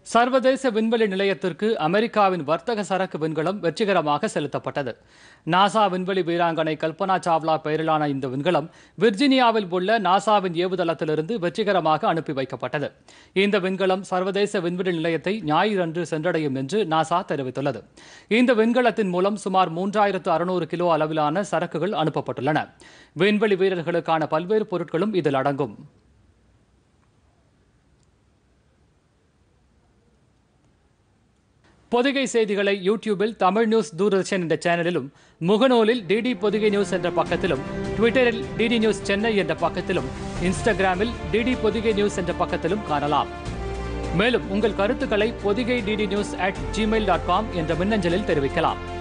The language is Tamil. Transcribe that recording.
சர்வதேச விண்வெளி நிலையத்திற்கு அமெரிக்காவின் வர்த்தக சரக்கு விண்கலம் வெற்றிகரமாக செலுத்தப்பட்டது நாசா விண்வெளி வீராங்கனை கல்பனா சாவ்லா பெயரிலான இந்த விண்கலம் விர்ஜீனியாவில் உள்ள நாசாவின் ஏவுதளத்திலிருந்து வெற்றிகரமாக அனுப்பி வைக்கப்பட்டது இந்த விண்கலம் சர்வதேச விண்வெளி நிலையத்தை ஞாயிறன்று சென்றடையும் என்று நாசா தெரிவித்துள்ளது இந்த விண்கலத்தின் மூலம் சுமார் மூன்றாயிரத்து அறுநூறு கிலோ அளவிலான சரக்குகள் அனுப்பப்பட்டுள்ளன விண்வெளி வீரர்களுக்கான பல்வேறு பொருட்களும் இதில் அடங்கும் பொதிகை செய்திகளை யூடியூபில் தமிழ் நியூஸ் தூர்தர்ஷன் என்ற சேனலிலும் முகநூலில் டிடி பொதிகை நியூஸ் என்ற பக்கத்திலும் ட்விட்டரில் டிடி நியூஸ் சென்னை என்ற பக்கத்திலும் இன்ஸ்டாகிராமில் டிடி பொதிகை நியூஸ் என்ற பக்கத்திலும் காணலாம் மேலும் உங்கள் கருத்துக்களை Podhigai DD news at Gmail dot com என்ற மின்னஞ்சலில் தெரிவிக்கலாம்